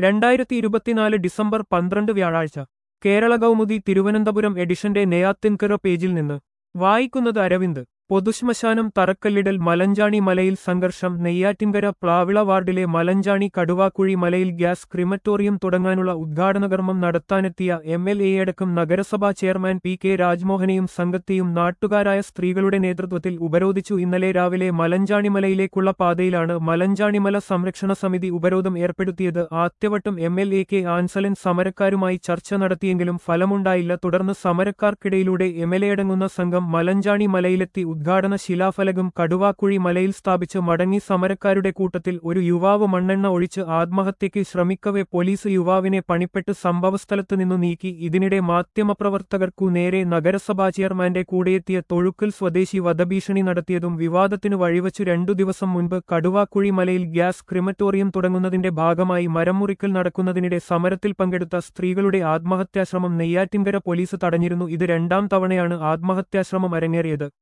രണ്ടായിരത്തി ഇരുപത്തിനാല് ഡിസംബർ പന്ത്രണ്ട് വ്യാഴാഴ്ച കേരള കൗമുദി തിരുവനന്തപുരം എഡിഷന്റെ നെയ്യാത്തിൻകര പേജിൽ നിന്ന് വായിക്കുന്നത് അരവിന്ദ് പൊതുശ്മശാനം തറക്കല്ലിടൽ മലഞ്ചാണി മലയിൽ സംഘർഷം നെയ്യാറ്റിൻകര പ്ലാവിള വാർഡിലെ മലഞ്ചാണി കടുവാക്കുഴി മലയിൽ ഗ്യാസ് ക്രിമറ്റോറിയം തുടങ്ങാനുള്ള ഉദ്ഘാടനകർമ്മം നടത്താനെത്തിയ എം എൽ എയടക്കം നഗരസഭാ ചെയർമാൻ പി കെ രാജ്മോഹനെയും സംഘത്തെയും നാട്ടുകാരായ സ്ത്രീകളുടെ നേതൃത്വത്തിൽ ഉപരോധിച്ചു ഇന്നലെ രാവിലെ മലഞ്ചാണിമലയിലേക്കുള്ള പാതയിലാണ് മലഞ്ചാണിമല സംരക്ഷണ സമിതി ഉപരോധം ഏർപ്പെടുത്തിയത് ആദ്യവട്ടം M L A K Ansalan സമരക്കാരുമായി ചർച്ച നടത്തിയെങ്കിലും ഫലമുണ്ടായില്ല തുടർന്ന് സമരക്കാർക്കിടയിലൂടെ എം എൽ എ അടങ്ങുന്ന സംഘം മലഞ്ചാണി മലയിലെത്തി ഉദ്ഘാടന ശിലാഫലകം കടുവാക്കുഴി മലയിൽ സ്ഥാപിച്ച് മടങ്ങി സമരക്കാരുടെ കൂട്ടത്തിൽ ഒരു യുവാവ് മണ്ണെണ്ണ ഒഴിച്ച് ആത്മഹത്യയ്ക്ക് ശ്രമിക്കവെ പോലീസ് യുവാവിനെ പണിപ്പെട്ട് സംഭവസ്ഥലത്ത് നിന്നു നീക്കി ഇതിനിടെ മാധ്യമപ്രവർത്തകർക്കു നേരെ നഗരസഭാ ചെയർമാന്റെ കൂടെയെത്തിയ തൊഴുക്കൽ സ്വദേശി വധഭീഷണി നടത്തിയതും വിവാദത്തിനു വഴിവച്ചു രണ്ടു ദിവസം മുൻപ് കടുവാക്കുഴി മലയിൽ ഗ്യാസ് ക്രിമറ്റോറിയം തുടങ്ങുന്നതിന്റെ ഭാഗമായി മരമുറിക്കൽ നടക്കുന്നതിനിടെ സമരത്തിൽ പങ്കെടുത്ത സ്ത്രീകളുടെ ആത്മഹത്യാശ്രമം നെയ്യാറ്റിൻകര പോലീസ് തടഞ്ഞിരുന്നു ഇത് രണ്ടാം തവണയാണ് ആത്മഹത്യാശ്രമം അരങ്ങേറിയത്